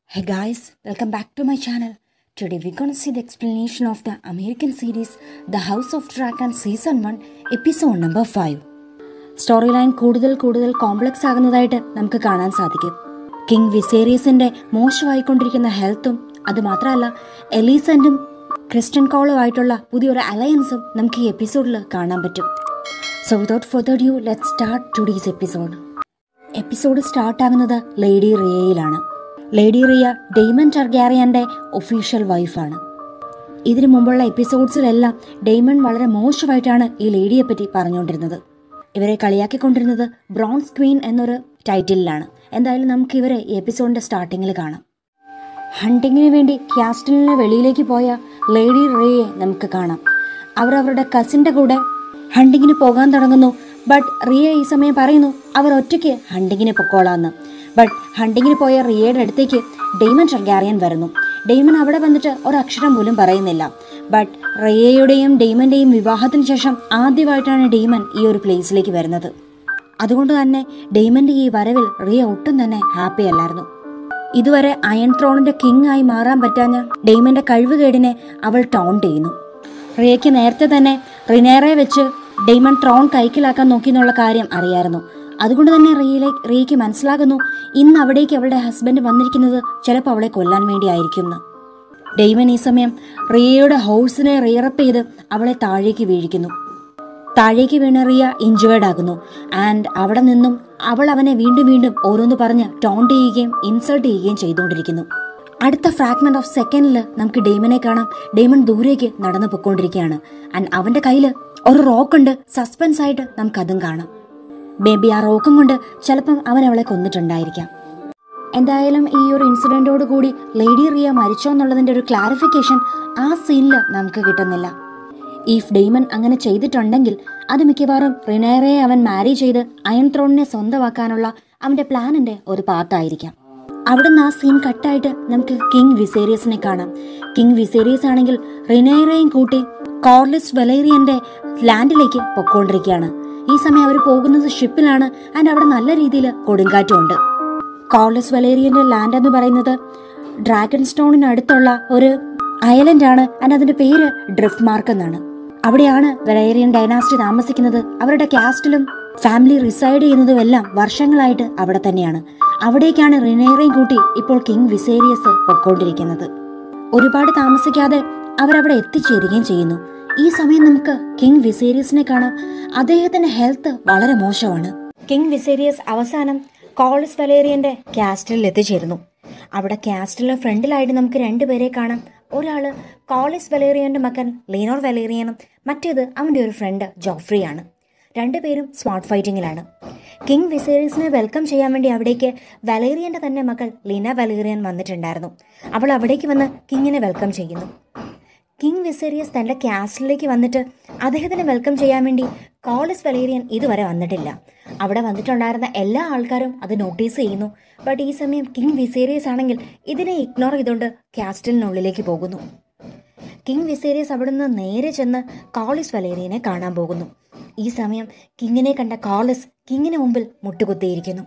Hey guys, welcome back to my channel. Today we're gonna see the explanation of the American series The House of Dragon Season 1 Episode number 5. Story line കൂടുതൽ കൂടുതൽ complex ആകുന്നതായിട്ട് നമുക്ക് കാണാൻ സാധിക്കും king വിസേറിയസിന്റെ മോശമായിക്കൊണ്ടിരിക്കുന്ന ഹെൽത്തും അത് മാത്രമല്ല എലീസന്റും Christian കോളുമായിട്ടുള്ള പുതിയൊരു അലയൻസും നമുക്ക് ഈ എപ്പിസോഡിൽ കാണാൻ പറ്റും so without further due let start today's episode episode start ആകുന്നത് ലേഡി റിയയിലാണ് ലേഡി റിയ ഡെയ്മൻ ടർഗാരിയന്റെ ഒഫീഷ്യൽ വൈഫാണ് ഇതിനു മുമ്പുള്ള എപ്പിസോഡ്സിലെല്ലാം ഡെയ്മൺ വളരെ മോശമായിട്ടാണ് ഈ ലേഡിയെ പറ്റി പറഞ്ഞുകൊണ്ടിരുന്നത് ഇവരെ കളിയാക്കിക്കൊണ്ടിരുന്നത് ബ്രോൺസ് ക്വീൻ എന്നൊരു ടൈറ്റിലാണ് എന്തായാലും നമുക്ക് ഇവരെ ഈ എപ്പിസോഡിന്റെ സ്റ്റാർട്ടിങ്ങിൽ കാണാം ഹണ്ടിങ്ങിന് വേണ്ടി ക്യാസ്റ്റലിന് വെളിയിലേക്ക് പോയ ലേഡി റേയെ നമുക്ക് കാണാം അവർ അവരുടെ കസിന്റെ കൂടെ ഹണ്ടിങ്ങിന് പോകാൻ തുടങ്ങുന്നു ബട്ട് റിയ ഈ സമയം പറയുന്നു അവർ ഒറ്റയ്ക്ക് ഹണ്ടിങ്ങിന് പൊക്കോളാന്ന് ബട്ട് ഹണ്ടിങ്ങിന് പോയ റിയയുടെ അടുത്തേക്ക് ഡെയ്മൻ ഷർഗാറിയൻ വരുന്നു ഡെയ്മൻ അവിടെ വന്നിട്ട് ഒരക്ഷരം പോലും പറയുന്നില്ല ബട്ട് റിയയുടെയും ഡെയ്മന്റെയും വിവാഹത്തിന് ശേഷം ആദ്യമായിട്ടാണ് ഡെയ്മൻ ഈ ഒരു പ്ലേസിലേക്ക് വരുന്നത് അതുകൊണ്ട് തന്നെ ഡെയ്മന്റെ ഈ വരവിൽ റിയ ഒട്ടും തന്നെ ഹാപ്പി അല്ലായിരുന്നു ഇതുവരെ അയൺ ത്രോണിന്റെ കിങ് ആയി മാറാൻ പറ്റാഞ്ഞ ഡെയ്മന്റെ കഴിവുകേടിനെ അവൾ ടോൺ ചെയ്യുന്നു റിയയ്ക്ക് നേരത്തെ തന്നെ റിനേറെ വെച്ച് ഡെയ്മൺ ട്രോൺ കൈക്കലാക്കാൻ നോക്കി എന്നുള്ള കാര്യം അറിയായിരുന്നു അതുകൊണ്ട് തന്നെ റിയയിലെ റിയയ്ക്ക് മനസ്സിലാകുന്നു ഇന്ന് അവിടേക്ക് അവളുടെ ഹസ്ബൻഡ് വന്നിരിക്കുന്നത് ചിലപ്പോൾ അവളെ കൊല്ലാൻ വേണ്ടിയായിരിക്കും എന്ന് ഡെയ്മൻ ഈ സമയം റിയയുടെ ഹൗസിനെ റിയറപ്പ് ചെയ്ത് അവളെ താഴേക്ക് വീഴിക്കുന്നു താഴേക്ക് വീണ റിയ ഇഞ്ചുവേർഡ് ആകുന്നു ആൻഡ് അവിടെ നിന്നും അവൾ അവനെ വീണ്ടും വീണ്ടും ഓരോന്ന് പറഞ്ഞ് ടോണ്ട് ചെയ്യുകയും ഇൻസൾട്ട് ചെയ്യുകയും ചെയ്തുകൊണ്ടിരിക്കുന്നു അടുത്ത ഫ്രാഗ്മെന്റ് ഓഫ് സെക്കൻഡിൽ നമുക്ക് ഡെയ്മനെ കാണാം ഡെയ്മൺ ദൂരേക്ക് നടന്നു പൊക്കോണ്ടിരിക്കുകയാണ് ആൻഡ് അവന്റെ കയ്യിൽ ഒരു റോക്ക് ഉണ്ട് സസ്പെൻസ് ആയിട്ട് നമുക്ക് അതും കാണാം മേ ബി ആ റോക്കും കൊണ്ട് ചിലപ്പം അവൻ അവളെ കൊന്നിട്ടുണ്ടായിരിക്കാം എന്തായാലും ഈ ഒരു ഇൻസിഡന്റോട് കൂടി ലേഡി റിയ മരിച്ചോ എന്നുള്ളതിന്റെ ഒരു ക്ലാരിഫിക്കേഷൻ ആ സീനിൽ നമുക്ക് കിട്ടുന്നില്ല ഈഫ് ഡെയ്മൻ അങ്ങനെ ചെയ്തിട്ടുണ്ടെങ്കിൽ അത് മിക്കവാറും റിനേറയെ അവൻ മാരി ചെയ്ത് അയൺ ത്രോണിനെ സ്വന്തമാക്കാനുള്ള അവന്റെ പ്ലാനിന്റെ ഒരു പാത്തായിരിക്കാം അവിടുന്ന് ആ സീൻ കട്ടായിട്ട് നമുക്ക് കിങ് വിസേരിയസിനെ കാണാം കിങ് വിസേരിയസ് ആണെങ്കിൽ റിനേറയും കൂട്ടി കോർലിസ് വെലേറിയന്റെ ലാൻഡിലേക്ക് പൊക്കോണ്ടിരിക്കുകയാണ് ഈ സമയം അവർ പോകുന്നത് ഷിപ്പിലാണ് ആൻഡ് അവിടെ നല്ല രീതിയിൽ കൊടുങ്കാറ്റുമുണ്ട് കോർലിസ് വലേറിയന്റെ ലാൻഡ് എന്ന് പറയുന്നത് ഡ്രാഗൺ സ്റ്റോണിനടുത്തുള്ള ഒരു ഐലൻഡ് ആണ് ആൻഡ് അതിന്റെ പേര് ഡ്രിഫ്റ്റ് മാർക്ക് എന്നാണ് അവിടെയാണ് വലേറിയൻ ഡൈനാസ്റ്റി താമസിക്കുന്നത് അവരുടെ കാസ്റ്റിലും ഫാമിലി റിസൈഡ് ചെയ്യുന്നതും എല്ലാം വർഷങ്ങളായിട്ട് അവിടെ തന്നെയാണ് അവിടേക്കാണ് റിനേറയും കൂട്ടി ഇപ്പോൾ കിങ് വിസേരിയസ് പൊക്കോണ്ടിരിക്കുന്നത് ഒരുപാട് താമസിക്കാതെ അവരവിടെ എത്തിച്ചേരുകയും ചെയ്യുന്നു ഈ സമയം നമുക്ക് കിങ് വിസേരിയസിനെ കാണാം അദ്ദേഹത്തിന്റെ ഹെൽത്ത് വളരെ മോശമാണ് കിങ് വിസേരിയസ് അവസാനം കോളിസ് വലേറിയന്റെ കാസ്റ്റലിൽ എത്തിച്ചേരുന്നു അവിടെ കാസ്റ്റലിന് ഫ്രണ്ടിലായിട്ട് നമുക്ക് രണ്ടുപേരെ കാണാം ഒരാള് കോളിസ് വലേറിയന്റെ മകൻ ലീനോർ വലേറിയനും മറ്റേത് അവന്റെ ഒരു ഫ്രണ്ട് ജോഫ്രിയാണ് രണ്ടുപേരും സ്മാർട്ട് ഫൈറ്റിങ്ങിലാണ് കിങ് വിസേറിയസിനെ വെൽക്കം ചെയ്യാൻ വേണ്ടി അവിടേക്ക് വലേറിയന്റെ തന്നെ മകൾ ലീന വലേറിയൻ വന്നിട്ടുണ്ടായിരുന്നു അവൾ അവിടേക്ക് വന്ന് കിങ്ങിനെ വെൽക്കം ചെയ്യുന്നു കിങ് വിസേറിയസ് തന്റെ കാസ്റ്റിലേക്ക് വന്നിട്ട് അദ്ദേഹത്തിനെ വെൽക്കം ചെയ്യാൻ വേണ്ടി കോളിസ് വലേറിയൻ ഇതുവരെ വന്നിട്ടില്ല അവിടെ വന്നിട്ടുണ്ടായിരുന്ന എല്ലാ ആൾക്കാരും അത് നോട്ടീസ് ചെയ്യുന്നു ബട്ട് ഈ സമയം കിങ് വിസേറിയസ് ആണെങ്കിൽ ഇതിനെ ഇഗ്നോർ ചെയ്തുകൊണ്ട് കാസ്റ്റലിനുള്ളിലേക്ക് പോകുന്നു കിങ് വിസേറിയസ് അവിടുന്ന് നേരെ ചെന്ന് കോളിസ് വലേറിയനെ കാണാൻ പോകുന്നു ഈ സമയം കിങ്ങിനെ കണ്ട കോളിസ് കിങ്ങിന് മുമ്പിൽ മുട്ടുകുത്തിയിരിക്കുന്നു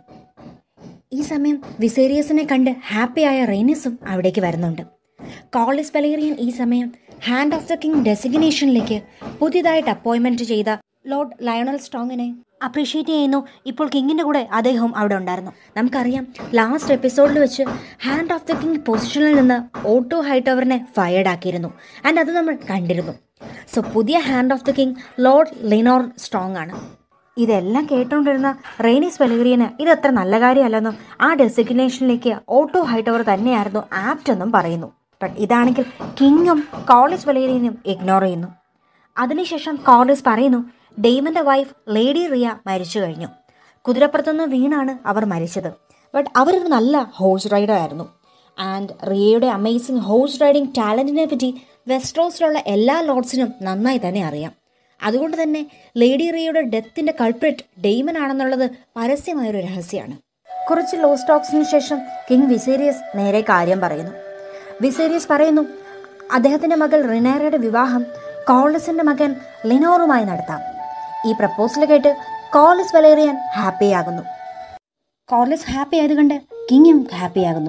ഈ സമയം വിസേറിയസിനെ കണ്ട് ഹാപ്പിയായ റെയ്നിസും അവിടേക്ക് വരുന്നുണ്ട് കോളിസ് വലേറിയൻ ഈ സമയം ഹാൻഡ് ഓഫ് ദ കിങ് ഡെസിഗ്നേഷനിലേക്ക് പുതിയതായിട്ട് അപ്പോയിന്റ്മെന്റ് ചെയ്ത ലോർഡ് ലയണൽ സ്ട്രോങ്ങിനെ അപ്രീഷിയേറ്റ് ചെയ്യുന്നു ഇപ്പോൾ കിങ്ങിന്റെ കൂടെ അദ്ദേഹവും അവിടെ ഉണ്ടായിരുന്നു നമുക്കറിയാം ലാസ്റ്റ് എപ്പിസോഡിൽ വെച്ച് ഹാൻഡ് ഓഫ് ദ കിങ് പൊസിഷനിൽ നിന്ന് ഓട്ടോ ഹൈറ്റവറിനെ ഫയർഡ് ആക്കിയിരുന്നു ആൻഡ് അത് നമ്മൾ കണ്ടിരുന്നു സോ പുതിയ hand of the king lord Lyonel Strong ആണ് ഇതെല്ലാം കേട്ടുകൊണ്ടിരുന്ന റെയ്നീസ് വെലേറിയന് ഇത് അത്ര നല്ല കാര്യമല്ലെന്നും ആ ഡെസിഗ്നേഷനിലേക്ക് ഓട്ടോ ഹൈറ്റവർ തന്നെയായിരുന്നു ആപ്റ്റ് എന്നും പറയുന്നു ബട്ട് ഇതാണെങ്കിൽ കിങ്ങും കോളിസ് വലേറിയനും ഇഗ്നോർ ചെയ്യുന്നു അതിനുശേഷം കോളിസ് പറയുന്നു ഡെയ്മന്റെ വൈഫ് ലേഡി റിയ മരിച്ചു കഴിഞ്ഞു കുതിരപ്പുറത്തുനിന്ന് വീണാണ് അവർ മരിച്ചത് ബട്ട് അവരൊരു നല്ല ഹോഴ്സ് റൈഡർ ആയിരുന്നു ആൻഡ് റിയയുടെ അമേസിംഗ് ഹോഴ്സ് റൈഡിംഗ് ടാലന്റിനെ പറ്റി വെസ്റ്റ്രോസിലുള്ള എല്ലാ ലോഡ്സിനും നന്നായി തന്നെ അറിയാം അതുകൊണ്ട് തന്നെ ലേഡി റിയയുടെ ഡെത്തിന്റെ കൾപ്രിറ്റ് ഡെയ്മൻ ആണെന്നുള്ളത് പരസ്യമായൊരു രഹസ്യമാണ് കുറച്ച് ലോ സ്റ്റോക്സിന് ശേഷം കിങ് വിസേരിയസ് നേരെ കാര്യം പറയുന്നു വിസേരിയസ് പറയുന്നു അദ്ദേഹത്തിന്റെ മകൾ റിനേറയുടെ വിവാഹം കോളിസിന്റെ മകൻ ലിനോറുമായി നടത്താം ഈ പ്രപ്പോസൽ കേട്ട് കോളിസ് വലേറിയൻ ഹാപ്പിയാകുന്നു കോർലിസ് ഹാപ്പി ആയതുകൊണ്ട് കിങ്ങും ഹാപ്പിയാകുന്നു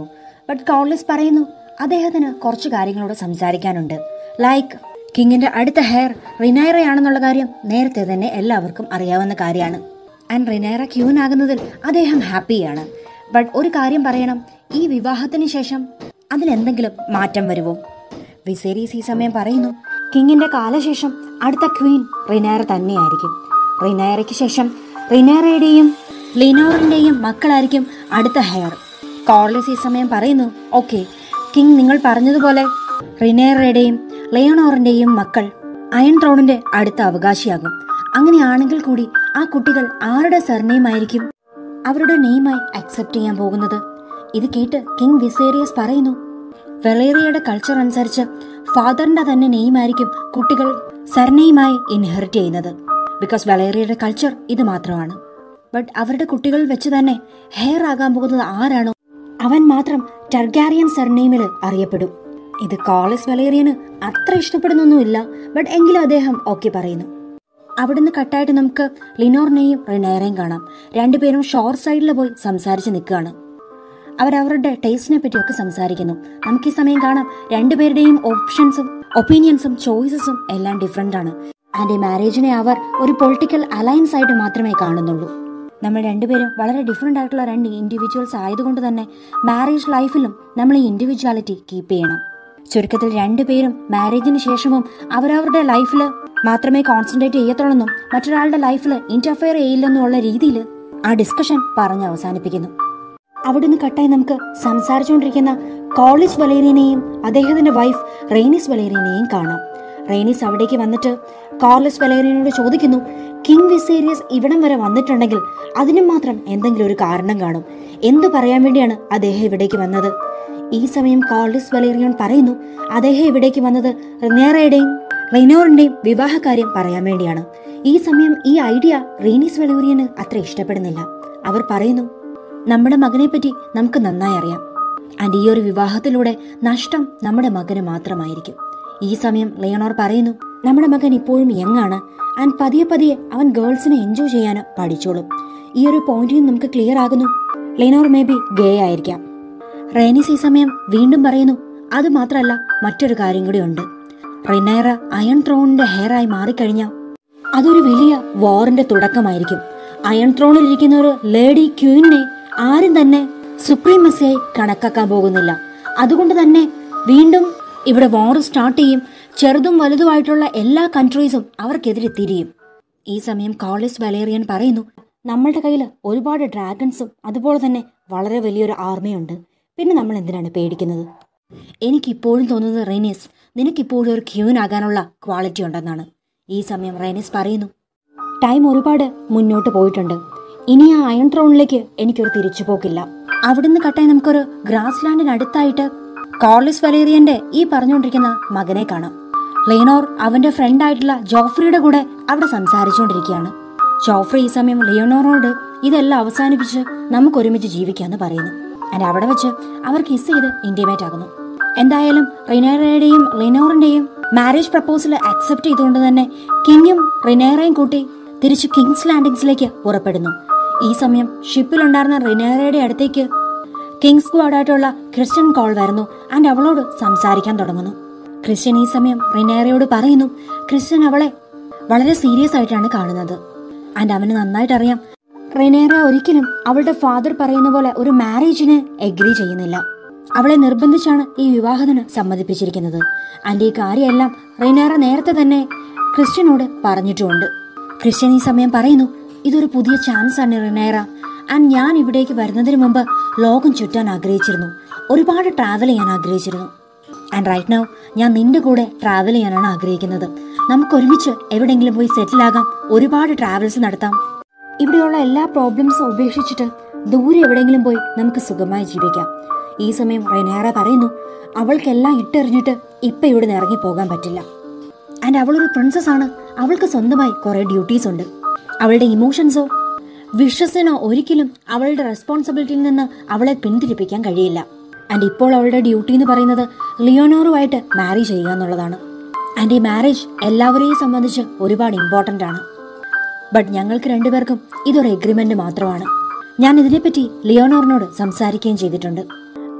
ബട്ട് കോൺലെസ് പറയുന്നു അദ്ദേഹത്തിന് കുറച്ച് കാര്യങ്ങളോട് സംസാരിക്കാനുണ്ട് ലൈക്ക് കിങ്ങിന്റെ അടുത്ത ഹെയർ റിനൈറയാണെന്നുള്ള കാര്യം നേരത്തെ തന്നെ എല്ലാവർക്കും അറിയാവുന്ന കാര്യമാണ് ആൻഡ് റിനൈറ ക്യൂൻ ആകുന്നതിൽ അദ്ദേഹം ഹാപ്പിയാണ് ബട്ട് ഒരു കാര്യം പറയണം ഈ വിവാഹത്തിന് ശേഷം അതിലെന്തെങ്കിലും മാറ്റം വരുമോ വിസേരീസ് ഈ സമയം പറയുന്നു കിങ്ങിന്റെ കാലശേഷം അടുത്ത ക്വീൻ റിനൈറ തന്നെയായിരിക്കും റിനൈറയ്ക്ക് ശേഷം റിനൈറയുടെയും ലിനോറിന്റെയും മക്കളായിരിക്കും അടുത്ത ഹെയർ കോർലെസ് ഈ സമയം പറയുന്നു ഓക്കെ കിങ് നിങ്ങൾ പറഞ്ഞതുപോലെ റിനേറയുടെയും ലെയോണോറിന്റെയും മക്കൾ അയൺ ത്രോണിന്റെ അടുത്ത അവകാശിയാകും അങ്ങനെയാണെങ്കിൽ കൂടി ആ കുട്ടികൾ ആരുടെ സർനെയിം ആയിരിക്കും അവരുടെ നെയിമായി അക്സെപ്റ്റ് ചെയ്യാൻ പോകുന്നത് ഇത് കേട്ട് കിങ് വിസേറിയസ് പറയുന്നു വെളേറിയയുടെ കൾച്ചർ അനുസരിച്ച് ഫാദറിന്റെ തന്നെ നെയിമായിരിക്കും കുട്ടികൾ സർനെയിമായി ഇൻഹെറിറ്റ് ചെയ്യുന്നത് ബിക്കോസ് വെളേറിയയുടെ കൾച്ചർ ഇത് മാത്രമാണ് ബട്ട് അവരുടെ കുട്ടികൾ വെച്ച് തന്നെ ഹെയർ ആകാൻ പോകുന്നത് ആരാണോ അവൻ മാത്രം ടർഗാരിയൻ സർനെയിമിൽ അറിയപ്പെടും ഇത് കോളസ് വലേറിയന് അത്ര ഇഷ്ടപ്പെടുന്നൊന്നുമില്ല ബട്ട് എങ്കിലും അദ്ദേഹം ഓക്കെ പറയുന്നു അവിടുന്ന് കട്ടായിട്ട് നമുക്ക് ലിനോറിനെയും റിനേറയും കാണാം രണ്ടുപേരും ഷോർ സൈഡിൽ പോയി സംസാരിച്ച് നിൽക്കുകയാണ് അവരവരുടെ ടേസ്റ്റിനെ പറ്റിയൊക്കെ സംസാരിക്കുന്നു നമുക്ക് ഈ സമയം കാണാം രണ്ടുപേരുടെയും ഓപ്ഷൻസും ഒപ്പീനിയൻസും ചോയ്സസും എല്ലാം ഡിഫറെന്റ് ആണ് ആൻഡ് ഈ മാരേജിനെ അവർ ഒരു പൊളിറ്റിക്കൽ അലയൻസ് ആയിട്ട് മാത്രമേ കാണുന്നുള്ളൂ നമ്മൾ രണ്ടുപേരും വളരെ ഡിഫറെന്റ് ആയിട്ടുള്ള രണ്ട് ഇൻഡിവിജ്വൽസ് ആയതുകൊണ്ട് തന്നെ മാരേജ് ലൈഫിലും നമ്മൾ ഈ ഇൻഡിവിജ്വാലിറ്റി കീപ്പ് ചെയ്യണം ചുരുക്കത്തിൽ രണ്ടുപേരും മാരേജിന് ശേഷവും അവരവരുടെ ലൈഫിൽ മാത്രമേ കോൺസെൻട്രേറ്റ് ചെയ്യത്തുള്ളെന്നും മറ്റൊരാളുടെ ലൈഫിൽ ഇന്റർഫെയർ ചെയ്യില്ലെന്നുള്ള രീതിയിൽ ആ ഡിസ്കഷൻ പറഞ്ഞ് അവസാനിപ്പിക്കുന്നു അവിടുന്ന് കട്ടായി നമുക്ക് സംസാരിച്ചുകൊണ്ടിരിക്കുന്ന കോളേജ് വലേറിയനെയും അദ്ദേഹത്തിന്റെ വൈഫ് റെയ്നിസ് വലേറിയനെയും കാണാം റെയ്നിസ് അവിടേക്ക് വന്നിട്ട് കോർലസ് വലേറിയനോട് ചോദിക്കുന്നു കിങ് വിസേരിയസ് ഇവിടം വരെ വന്നിട്ടുണ്ടെങ്കിൽ അതിനും മാത്രം എന്തെങ്കിലും ഒരു കാരണം കാണും എന്തു പറയാൻ വേണ്ടിയാണ് അദ്ദേഹം ഇവിടേക്ക് വന്നത് ഈ സമയം കോർലസ് വലേറിയൻ പറയുന്നു അദ്ദേഹം ഇവിടേക്ക് വന്നത് റിനേറയുടെയും റെയ്നോറിന്റെയും വിവാഹകാര്യം പറയാൻ വേണ്ടിയാണ് ഈ സമയം ഈ ഐഡിയ റീനിസ് വലേറിയന് അത്ര ഇഷ്ടപ്പെടുന്നില്ല അവർ പറയുന്നു നമ്മുടെ മകനെ പറ്റി നമുക്ക് നന്നായി അറിയാം ആൻഡ് ഈ ഒരു വിവാഹത്തിലൂടെ നഷ്ടം നമ്മുടെ മകന് മാത്രമായിരിക്കും ഈ സമയം ലിയണോർ പറയുന്നു നമ്മുടെ മകൻ ഇപ്പോഴും യങ്ങാണ് ആൻഡ് പതിയെ പതിയെ അവൻ ഗേൾസിനെ എൻജോയ് ചെയ്യാൻ പഠിച്ചോളും ഈ ഒരു പോയിന്റിൽ നമുക്ക് ക്ലിയർ ആകുന്നു ലിയനോർ മേ ബി ഗേ ആയിരിക്കാം റേനിസ് ഈ സമയം വീണ്ടും പറയുന്നു അത് മാത്രമല്ല മറ്റൊരു കാര്യം കൂടി ഉണ്ട് റിനൈറ അയൺ ത്രോണിന്റെ ഹെയറായി മാറിക്കഴിഞ്ഞാൽ അതൊരു വലിയ വാറിന്റെ തുടക്കമായിരിക്കും അയൺ ത്രോണിൽ ഇരിക്കുന്ന ഒരു ലേഡി ക്യൂയിനെ ആരും തന്നെ സുപ്രീമസിയായി കണക്കാക്കാൻ പോകുന്നില്ല അതുകൊണ്ട് തന്നെ വീണ്ടും ഇവിടെ വാർ സ്റ്റാർട്ട് ചെയ്യും ചെറുതും വലുതുമായിട്ടുള്ള എല്ലാ കൺട്രീസും അവർക്കെതിരെ തിരിയും ഈ സമയം കോളിസ് വലേറിയൻ പറയുന്നു നമ്മളുടെ കയ്യിൽ ഒരുപാട് ഡ്രാഗൺസും അതുപോലെ തന്നെ വളരെ വലിയൊരു ആർമിയുണ്ട് പിന്നെ നമ്മൾ എന്തിനാണ് പേടിക്കുന്നത് എനിക്കിപ്പോഴും തോന്നുന്നത് റെനീസ് നിനക്കിപ്പോഴും ഒരു ക്യൂൻ ആകാനുള്ള ക്വാളിറ്റി ഉണ്ടെന്നാണ് ഈ സമയം റെനീസ് പറയുന്നു ടൈം ഒരുപാട് മുന്നോട്ട് പോയിട്ടുണ്ട് ഇനി ആ അയൺ ത്രോണിലേക്ക് എനിക്കൊരു തിരിച്ചുപോക്കില്ല അവിടുന്ന് കട്ടായി നമുക്കൊരു ഗ്രാസ് ലാൻഡിനടുത്തായിട്ട് കോർലിസ് വലേറിയന്റെ ഈ പറഞ്ഞുകൊണ്ടിരിക്കുന്ന മകനെ കാണാം ലിയനോർ അവന്റെ ഫ്രണ്ട് ആയിട്ടുള്ള ജോഫ്രിയുടെ കൂടെ അവിടെ സംസാരിച്ചുകൊണ്ടിരിക്കുകയാണ് ജോഫ്രി ഈ സമയം ലിയോണോറോട് ഇതെല്ലാം അവസാനിപ്പിച്ച് നമുക്ക് ഒരുമിച്ച് ജീവിക്കാന്ന് പറയുന്നു ആൻഡ് അവിടെ വെച്ച് അവർ കിസ് ചെയ്ത് ഇന്റിമേറ്റ് ആകുന്നു എന്തായാലും റിനേറയുടെയും ലിനോറിന്റെയും മാരേജ് പ്രപ്പോസൽ അക്സെപ്റ്റ് ചെയ്തുകൊണ്ട് തന്നെ കിങ്ങും റിനേറയും കൂട്ടി തിരിച്ച് കിങ്സ് ലാൻഡിങ്സിലേക്ക് പുറപ്പെടുന്നു ഈ സമയം ഷിപ്പിലുണ്ടായിരുന്ന റിനേറയുടെ അടുത്തേക്ക് കിങ്സ് സ്ക്വാഡായിട്ടുള്ള ക്രിസ്ത്യൻ കോൾ വരുന്നു ആൻഡ് അവളോട് സംസാരിക്കാൻ തുടങ്ങുന്നു ക്രിസ്ത്യൻ ഈ സമയം റിനേറയോട് പറയുന്നു ക്രിസ്ത്യൻ അവളെ വളരെ സീരിയസ് ആയിട്ടാണ് കാണുന്നത് ആൻഡ് അവന് നന്നായിട്ട് അറിയാം റിനേറ ഒരിക്കലും അവളുടെ ഫാദർ പറയുന്ന പോലെ ഒരു മാരേജിന് എഗ്രി ചെയ്യുന്നില്ല അവളെ നിർബന്ധിച്ചാണ് ഈ വിവാഹത്തിന് സമ്മതിപ്പിച്ചിരിക്കുന്നത് ആൻഡ് ഈ കാര്യമെല്ലാം റിനേറ നേരത്തെ തന്നെ ക്രിസ്ത്യനോട് പറഞ്ഞിട്ടുമുണ്ട് ക്രിസ്ത്യൻ ഈ സമയം പറയുന്നു ഇതൊരു പുതിയ ചാൻസ് ആണ് റിനേറ ആൻഡ് ഞാൻ ഇവിടേക്ക് വരുന്നതിന് മുമ്പ് ലോകം ചുറ്റാൻ ആഗ്രഹിച്ചിരുന്നു ഒരുപാട് ട്രാവൽ ചെയ്യാൻ ആഗ്രഹിച്ചിരുന്നു ആൻഡ് റൈറ്റ് നൗ ഞാൻ നിന്റെ കൂടെ ട്രാവൽ ചെയ്യാനാണ് ആഗ്രഹിക്കുന്നത് നമുക്ക് ഒരുമിച്ച് എവിടെയെങ്കിലും പോയി സെറ്റിൽ ആകാം ഒരുപാട് ട്രാവൽസ് നടത്താം ഇവിടെയുള്ള എല്ലാ പ്രോബ്ലംസും ഉപേക്ഷിച്ചിട്ട് ദൂരെ എവിടെയെങ്കിലും പോയി നമുക്ക് സുഖമായി ജീവിക്കാം ഈ സമയം റെനേറ പറയുന്നു അവൾക്കെല്ലാം ഇട്ടെറിഞ്ഞിട്ട് ഇപ്പൊ ഇവിടെ നിന്ന് ഇറങ്ങി പോകാൻ പറ്റില്ല ആൻഡ് അവളൊരു പ്രിൻസസ് ആണ് അവൾക്ക് സ്വന്തമായി കുറെ ഡ്യൂട്ടീസ് ഉണ്ട് അവളുടെ ഇമോഷൻസോ വിഷസിനോ ഒരിക്കലും അവളുടെ റെസ്പോൺസിബിലിറ്റിയിൽ നിന്ന് അവളെ പിന്തിരിപ്പിക്കാൻ കഴിയില്ല ആൻഡ് ഇപ്പോൾ അവളുടെ ഡ്യൂട്ടി എന്ന് പറയുന്നത് ലിയോനോറുമായിട്ട് മാരി ചെയ്യുക എന്നുള്ളതാണ് ആൻഡ് ഈ മാരേജ് എല്ലാവരെയും സംബന്ധിച്ച് ഒരുപാട് ഇമ്പോർട്ടൻ്റ് ആണ് ബട്ട് ഞങ്ങൾക്ക് രണ്ടുപേർക്കും ഇതൊരു എഗ്രിമെന്റ് മാത്രമാണ് ഞാൻ ഇതിനെപ്പറ്റി ലിയോണോറിനോട് സംസാരിക്കുകയും ചെയ്തിട്ടുണ്ട്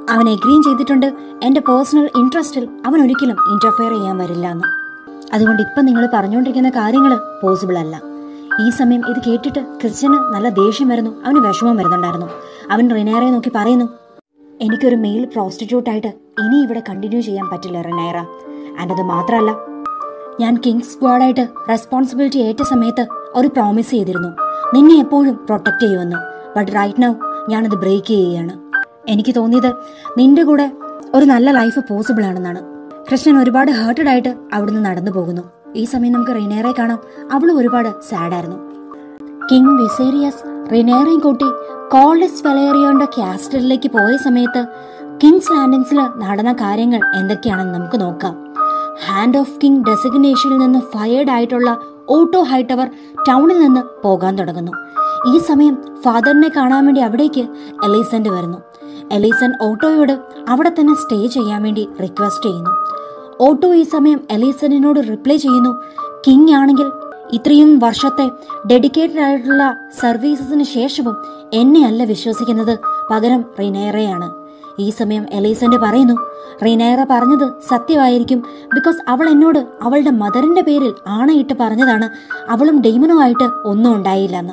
അവൻ എഗ്രീം ചെയ്തിട്ടുണ്ട് എന്റെ പേഴ്സണൽ ഇൻട്രസ്റ്റിൽ അവൻ ഒരിക്കലും ഇന്റർഫെയർ ചെയ്യാൻ വരില്ല എന്ന് അതുകൊണ്ട് ഇപ്പം നിങ്ങൾ പറഞ്ഞുകൊണ്ടിരിക്കുന്ന കാര്യങ്ങൾ പോസിബിൾ അല്ല ഈ സമയം ഇത് കേട്ടിട്ട് ക്രിസ്ത്യന് നല്ല ദേഷ്യം വരുന്നു അവന് വിഷമം വരുന്നുണ്ടായിരുന്നു അവൻ റിനേറെ നോക്കി പറയുന്നു എനിക്കൊരു മെയിൽ പ്രോസ്റ്റിറ്റ്യൂട്ട് ആയിട്ട് ഇനി ഇവിടെ കണ്ടിന്യൂ ചെയ്യാൻ പറ്റില്ല റിനേറ ആൻഡ് അത് മാത്രമല്ല ഞാൻ കിങ്സ് സ്ക്വാഡായിട്ട് റെസ്പോൺസിബിലിറ്റി ഏറ്റ സമയത്ത് ഒരു പ്രോമിസ് ചെയ്തിരുന്നു നിന്നെ എപ്പോഴും പ്രൊട്ടക്ട് ചെയ്യുമെന്ന് ബട്ട് റൈറ്റ് നൗ ഞാനത് ബ്രേക്ക് ചെയ്യുകയാണ് എനിക്ക് തോന്നിയത് നിന്റെ കൂടെ ഒരു നല്ല ലൈഫ് പോസിബിൾ ആണെന്നാണ് കൃഷ്ണൻ ഒരുപാട് ഹേർട്ടഡ് ആയിട്ട് അവിടുന്ന് നടന്നു പോകുന്നു ഈ സമയം നമുക്ക് റിനേറെ കാണാം അവളും ഒരുപാട് സാഡായിരുന്നു കിങ് വിസേരിയസ് റിനേറയും കൂട്ടി കോൾഡസ് വെലേറിയോന്റെ കാസ്റ്റലിലേക്ക് പോയ സമയത്ത് കിങ്സ് ലാൻഡിങ്സിൽ നടന്ന കാര്യങ്ങൾ എന്തൊക്കെയാണെന്ന് നമുക്ക് നോക്കാം ഹാൻഡ് ഓഫ് കിങ് ഡെസിഗ്നേഷനിൽ നിന്ന് ഫയേർഡ് ആയിട്ടുള്ള ഓട്ടോ ഹൈറ്റവർ ടൗണിൽ നിന്ന് പോകാൻ തുടങ്ങുന്നു ഈ സമയം ഫാദറിനെ കാണാൻ വേണ്ടി അവിടേക്ക് എലീസന്റ് വരുന്നു എലീസൻ ഓട്ടോയോട് അവിടെ തന്നെ സ്റ്റേ ചെയ്യാൻ വേണ്ടി റിക്വസ്റ്റ് ചെയ്യുന്നു ഓട്ടോ ഈ സമയം എലീസണിനോട് റിപ്ലൈ ചെയ്യുന്നു കിങ് ആണെങ്കിൽ ഇത്രയും വർഷത്തെ ഡെഡിക്കേറ്റഡ് ആയിട്ടുള്ള സർവീസസിന് ശേഷവും എന്നെ അല്ല വിശ്വസിക്കുന്നത് പകരം റിനേറയാണ് ഈ സമയം എലീസന്റ് പറയുന്നു റിനേറ പറഞ്ഞത് സത്യമായിരിക്കും ബിക്കോസ് അവൾ എന്നോട് അവളുടെ മദറിന്റെ പേരിൽ ആണയിട്ട് പറഞ്ഞതാണ് അവളും ഡെയ്മനുമായിട്ട് ഒന്നും ഉണ്ടായില്ലെന്ന്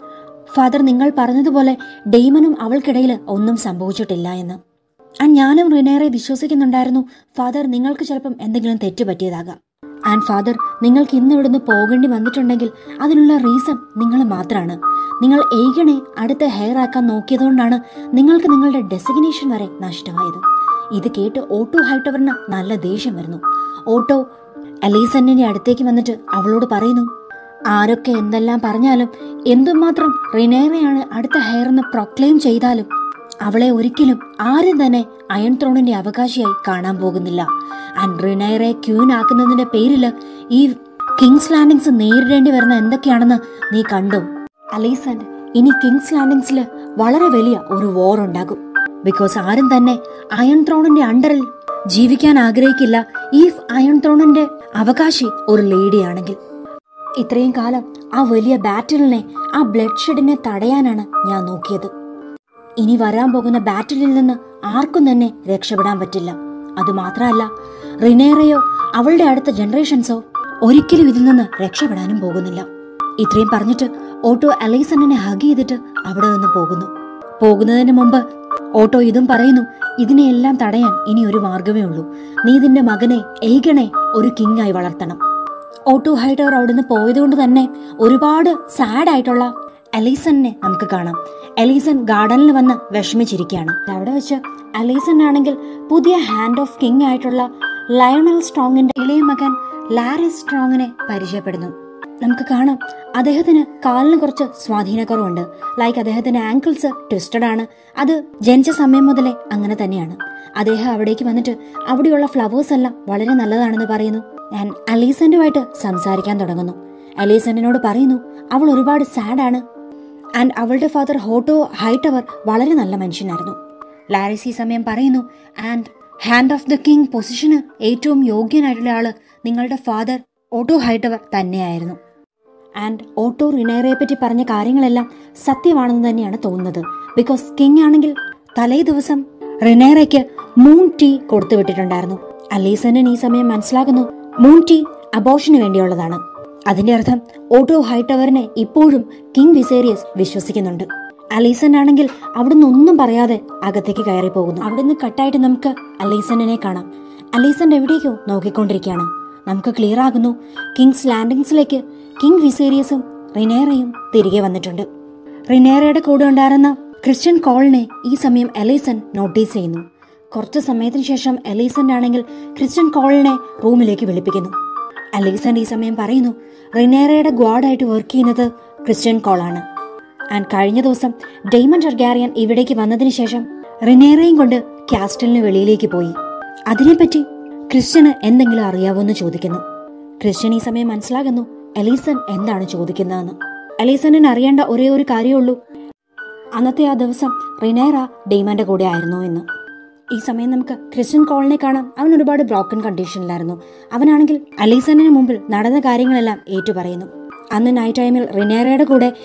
ഫാദർ നിങ്ങൾ പറഞ്ഞതുപോലെ ഡെയ്മനും അവൾക്കിടയിൽ ഒന്നും സംഭവിച്ചിട്ടില്ല എന്ന് ആൻഡ് ഞാനും റിനേറെ വിശ്വസിക്കുന്നുണ്ടായിരുന്നു ഫാദർ നിങ്ങൾക്ക് ചിലപ്പം എന്തെങ്കിലും തെറ്റ് പറ്റിയതാകാം ആൻഡ് ഫാദർ നിങ്ങൾക്ക് ഇന്ന് ഇവിടുന്ന് പോകേണ്ടി വന്നിട്ടുണ്ടെങ്കിൽ അതിനുള്ള റീസൺ നിങ്ങൾ മാത്രമാണ് നിങ്ങൾ ഏകണെ അടുത്ത ഹെയർ ആക്കാൻ നോക്കിയതുകൊണ്ടാണ് നിങ്ങൾക്ക് നിങ്ങളുടെ ഡെസിഗ്നേഷൻ വരെ നഷ്ടമായത് ഇത് കേട്ട് ഓട്ടോ ഹൈട്ടവറിന് നല്ല ദേഷ്യം വരുന്നു ഓട്ടോ അലീസന്നിന്റെ അടുത്തേക്ക് വന്നിട്ട് അവളോട് പറയുന്നു ആരൊക്കെ എന്തെല്ലാം പറഞ്ഞാലും എന്തുമാത്രം റിനേറയാണ് അടുത്ത ഹെയർ എന്ന് പ്രൊക്ലെയിം ചെയ്താലും അവളെ ഒരിക്കലും ആരും തന്നെ അയൺ ത്രോണിന്റെ അവകാശിയായി കാണാൻ പോകുന്നില്ല ആൻഡ് റിനൈറെ ക്യൂൻ ആക്കുന്നതിന്റെ പേരില് ഈ കിങ്സ് ലാൻഡിങ്സ് നേരിടേണ്ടി വരുന്ന എന്തൊക്കെയാണെന്ന് നീ കണ്ടു അലീസൻ ഇനി കിങ്സ് ലാൻഡിങ്സിൽ വളരെ വലിയ ഒരു വോർ ഉണ്ടാകും ബിക്കോസ് ആരും തന്നെ അയൺ ത്രോണിന്റെ അണ്ടറിൽ ജീവിക്കാൻ ആഗ്രഹിക്കില്ല ഈ അയൺ ത്രോണിന്റെ അവകാശി ഒരു ലേഡിയാണെങ്കിൽ ഇത്രയും കാലം ആ വലിയ ബാറ്റിലിനെ ആ ബ്ലഡ് ഷെഡിനെ തടയാനാണ് ഞാൻ നോക്കിയത് ഇനി വരാൻ പോകുന്ന ബാറ്റിലിൽ നിന്ന് ആർക്കും തന്നെ രക്ഷപ്പെടാൻ പറ്റില്ല അതുമാത്രമല്ല റിനേറയോ അവളുടെ അടുത്ത ജനറേഷൻസോ ഒരിക്കലും ഇതിൽ നിന്ന് രക്ഷപ്പെടാനും പോകുന്നില്ല ഇത്രയും പറഞ്ഞിട്ട് ഓട്ടോ അലൈസണിനെ ഹഗ് ചെയ്തിട്ട് അവിടെ നിന്ന് പോകുന്നു പോകുന്നതിന് മുമ്പ് ഓട്ടോ ഇതും പറയുന്നു ഇതിനെയെല്ലാം തടയാൻ ഇനി ഒരു മാർഗമേ ഉള്ളൂ നീ നിന്റെ മകനെ ഏകണെ ഒരു കിങ് ആയി വളർത്തണം ഓട്ടോ ഹൈഡർ അവിടുന്ന് പോയതുകൊണ്ട് തന്നെ ഒരുപാട് സാഡ് ആയിട്ടുള്ള അലീസണിനെ നമുക്ക് കാണാം അലീസൺ ഗാർഡനിൽ വന്ന് വിഷമിച്ചിരിക്കുകയാണ് അവിടെ വെച്ച് അലീസൺ ആണെങ്കിൽ പുതിയ ഹാൻഡ് ഓഫ് കിങ് ആയിട്ടുള്ള ലയണൽ സ്ട്രോങ്ങിന്റെ ഇളയ മകൻ ലാരി സ്ട്രോങ്ങിനെ പരിചയപ്പെടുന്നു നമുക്ക് കാണാം അദ്ദേഹത്തിന് കാലിന് കുറച്ച് സ്വാധീനക്കുറവുണ്ട് ലൈക്ക് അദ്ദേഹത്തിന്റെ ആങ്കിൾസ് ട്വിസ്റ്റഡ് ആണ് അത് ജനിച്ച സമയം മുതലേ അങ്ങനെ തന്നെയാണ് അദ്ദേഹം അവിടേക്ക് വന്നിട്ട് അവിടെയുള്ള ഫ്ലവേഴ്സ് എല്ലാം വളരെ നല്ലതാണെന്ന് പറയുന്നു ഞാൻ അലീസന്റുമായിട്ട് സംസാരിക്കാൻ തുടങ്ങുന്നു അലീസന്റിനോട് പറയുന്നു അവൾ ഒരുപാട് സാഡ് ആണ് ആൻഡ് അവളുടെ ഫാദർ ഹോട്ടോ ഹൈറ്റവർ വളരെ നല്ല മനുഷ്യനായിരുന്നു ലാരിസ് ഈ സമയം പറയുന്നു and hand of the king പൊസിഷന് ഏറ്റവും യോഗ്യനായിട്ടുള്ള ആള് നിങ്ങളുടെ ഫാദർ ഓട്ടോ ഹൈറ്റവർ തന്നെയായിരുന്നു ആൻഡ് ഓട്ടോ റിനേറയെ പറ്റി പറഞ്ഞ കാര്യങ്ങളെല്ലാം സത്യമാണെന്ന് തന്നെയാണ് തോന്നുന്നത് ബിക്കോസ് കിങ് ആണെങ്കിൽ തലേ ദിവസം റിനേറയ്ക്ക് മൂൺ ടീ കൊടുത്തു വിട്ടിട്ടുണ്ടായിരുന്നു അലീസനൻ ഈ സമയം മനസ്സിലാക്കുന്നു മൂൺ ടീ അബോഷന് വേണ്ടിയുള്ളതാണ് അതിന്റെ അർത്ഥം ഓട്ടോ ഹൈടവറിനെ ഇപ്പോഴും കിങ് വിസേരിയസ് വിശ്വസിക്കുന്നുണ്ട് അലീസൻ ആണെങ്കിൽ അവിടുന്ന് ഒന്നും പറയാതെ അകത്തേക്ക് കയറി പോകുന്നു അവിടുന്ന് കട്ടായിട്ട് നമുക്ക് അലീസനെ കാണാം അലീസൻ എവിടേക്കോ നോക്കിക്കൊണ്ടിരിക്കുകയാണ് നമുക്ക് ക്ലിയർ ആകുന്നു കിങ്സ് ലാൻഡിങ്സിലേക്ക് കിങ് വിസേരിയസും റിനേറയും തിരികെ വന്നിട്ടുണ്ട് റിനേറയുടെ കൂടെ ഉണ്ടായിരുന്ന ക്രിസ്ത്യൻ കോളിനെ ഈ സമയം എലീസൺ നോട്ടീസ് ചെയ്യുന്നു കുറച്ചു സമയത്തിന് ശേഷം എലീസന്റ് ആണെങ്കിൽ ക്രിസ്ത്യൻ കോളിനെ റൂമിലേക്ക് വിളിപ്പിക്കുന്നു അലീസന്റ് ഈ സമയം പറയുന്നു റിനേറയുടെ ഗ്വാഡായിട്ട് വർക്ക് ചെയ്യുന്നത് ക്രിസ്ത്യൻ കോളാണ് ആൻഡ് കഴിഞ്ഞ ദിവസം ഡെയ്മൺ ടർഗാരിയൻ ഇവിടേക്ക് വന്നതിന് ശേഷം റിനേറയും കൊണ്ട് കാസ്റ്റലിന് വെളിയിലേക്ക് പോയി അതിനെപ്പറ്റി ക്രിസ്ത്യന് എന്തെങ്കിലും അറിയാവോന്ന് ചോദിക്കുന്നു ക്രിസ്ത്യൻ ഈ സമയം മനസ്സിലാകുന്നു എലീസൺ എന്താണ് ചോദിക്കുന്നതെന്ന് എലീസണിന് അറിയേണ്ട ഒരേ ഒരു കാര്യമുള്ളൂ അന്നത്തെ ആ ദിവസം റിനേറ ഡെയ്മന്റെ കൂടെ ആയിരുന്നു എന്ന് ഈ സമയം നമുക്ക് ക്രിസ്ത്യൻ കോളിനെ കാണാം അവൻ ഒരുപാട് ബ്രോക്കൺ കണ്ടീഷനിലായിരുന്നു അവനാണെങ്കിൽ അലീസണിന് മുമ്പിൽ നടന്ന കാര്യങ്ങളെല്ലാം ഏറ്റുപറയുന്നു അന്ന് നൈറ്റ് ടൈമിൽ റിനേറയുടെ കൂടെ